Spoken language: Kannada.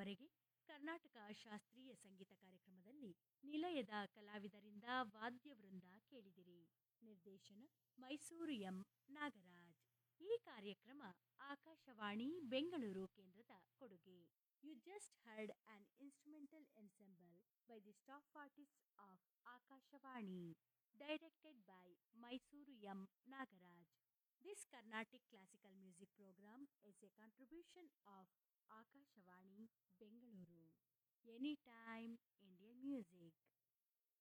ಇದುವರೆಗೆ ಕರ್ನಾಟಕ ಶಾಸ್ತ್ರೀಯ ಸಂಗೀತ ಕಾರ್ಯಕ್ರಮದಲ್ಲಿ ನಿಲಯದ ಕಲಾವಿದರಿಂದ ವಾದ್ಯವೃಂದ ಕೇಳಿದಿರಿ ನಿರ್ದೇಶನ ಮೈಸೂರು ಎಂ ನಾಗರಾಜ್ ಈ ಕಾರ್ಯಕ್ರಮ ಆಕಾಶವಾಣಿ ಬೆಂಗಳೂರು ಕೇಂದ್ರದ ಕೊಡುಗೆ you just heard an instrumental ensemble by the staff artist of Akashvani directed by Mysuru M Nagaraj this Carnatic classical music programme is a contribution of Akashvani Bengaluru any time Indian music